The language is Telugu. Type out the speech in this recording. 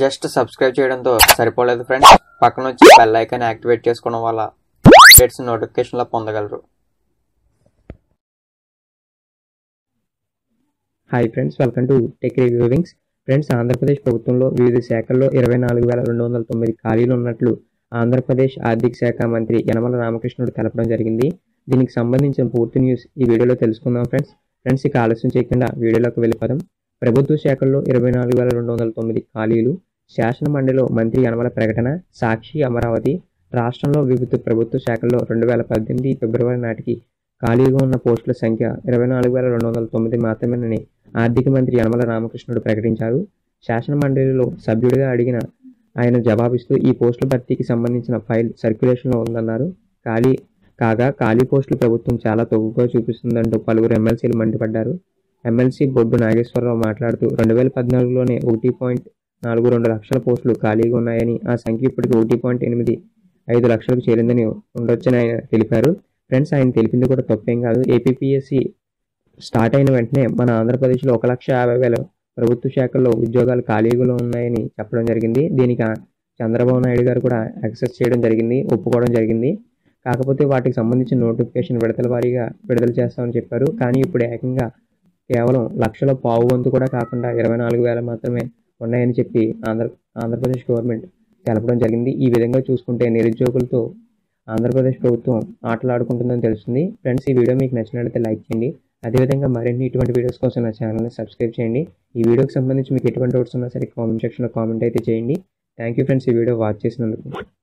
జస్ట్ సబ్స్క్రైబ్ చేయడంతో సరిపోలేదు ఫ్రెండ్స్ పక్కన వచ్చి బెల్ ఐకాన్ యాక్టివేట్ చేసుకోవడం వల్ల అప్డేట్స్ నోటిఫికేషన్లో పొందగలరు hi friends welcome to tech reviewings friends Andhra Pradesh ప్రభుత్వంలో వివిధ శాఖల్లో ఇరవై నాలుగు వేల రెండు వందల తొమ్మిది ఖాళీలు ఉన్నట్లు ఆంధ్రప్రదేశ్ ఆర్థిక శాఖ మంత్రి యనమల రామకృష్ణుడు తెలపడం జరిగింది దీనికి సంబంధించిన పూర్తి న్యూస్ ఈ వీడియోలో తెలుసుకుందాం ఫ్రెండ్స్ ఫ్రెండ్స్ ఇక ఆలస్యం చేయకుండా వీడియోలోకి వెళ్ళిపోదాం ప్రభుత్వ శాఖల్లో ఇరవై నాలుగు వేల రెండు వందల తొమ్మిది ఖాళీలు శాసన మండలిలో మంత్రి యనమల ప్రకటన సాక్షి అమరావతి రాష్ట్రంలో వివిధ ప్రభుత్వ శాఖల్లో రెండు వేల పద్దెనిమిది ఫిబ్రవరి నాటికి ఖాళీగా ఉన్న పోస్టుల సంఖ్య ఇరవై నాలుగు వేల రెండు వందల తొమ్మిది మాత్రమేనని ఆర్థిక మంత్రి యనమల రామకృష్ణుడు ప్రకటించారు శాసన మండలిలో సభ్యుడిగా అడిగిన ఆయన జవాబిస్తూ ఈ పోస్టుల భర్తీకి సంబంధించిన ఫైల్ సర్క్యులేషన్లో ఉందన్నారు ఖాళీ కాగా ఖాళీ పోస్టులు ప్రభుత్వం చాలా తక్కువగా చూపిస్తుందంటూ పలువురు ఎమ్మెల్సీలు మండిపడ్డారు ఎమ్మెల్సీ బొడ్డు నాగేశ్వరరావు మాట్లాడుతూ రెండు వేల పద్నాలుగులోనే ఒకటి పాయింట్ నాలుగు రెండు లక్షల పోస్టులు ఖాళీగా ఉన్నాయని ఆ సంఖ్య ఇప్పటికి ఒకటి పాయింట్ ఎనిమిది ఐదు లక్షలకు చేరిందని ఉండొచ్చని ఆయన తెలిపారు ఫ్రెండ్స్ ఆయన తెలిపింది కూడా తప్పేం కాదు ఏపీపీఎస్సి స్టార్ట్ అయిన వెంటనే మన ఆంధ్రప్రదేశ్లో ఒక లక్ష యాభై వేల ప్రభుత్వ శాఖల్లో ఉద్యోగాలు ఖాళీగా ఉన్నాయని చెప్పడం జరిగింది దీనికి ఆ చంద్రబాబు నాయుడు గారు కూడా యాక్సెస్ చేయడం జరిగింది ఒప్పుకోవడం జరిగింది కాకపోతే వాటికి సంబంధించిన నోటిఫికేషన్ విడతల వారీగా విడుదల చేస్తామని చెప్పారు కానీ ఇప్పుడు ఏకంగా కేవలం లక్షల పావు వంతు కూడా కాకుండా ఇరవై నాలుగు వేల మాత్రమే ఉన్నాయని చెప్పి ఆంధ్ర ఆంధ్రప్రదేశ్ గవర్నమెంట్ తెలపడం జరిగింది ఈ విధంగా చూసుకుంటే నిరుద్యోగులతో ఆంధ్రప్రదేశ్ ప్రభుత్వం ఆటలాడుకుంటుందని తెలుస్తుంది ఫ్రెండ్స్ ఈ వీడియో మీకు నచ్చినట్లయితే లైక్ చేయండి అదేవిధంగా మరిన్ని ఇటువంటి వీడియోస్ కోసం నా ఛానల్ని సబ్స్క్రైబ్ చేయండి ఈ వీడియోకి సంబంధించి మీకు ఎటువంటి డౌట్స్ ఉన్నా సరే కామెంట్ సెక్షన్లో కామెంట్ అయితే చేయండి థ్యాంక్ యూ ఫ్రెండ్స్ ఈ వీడియో వాచ్ చేసినందుకు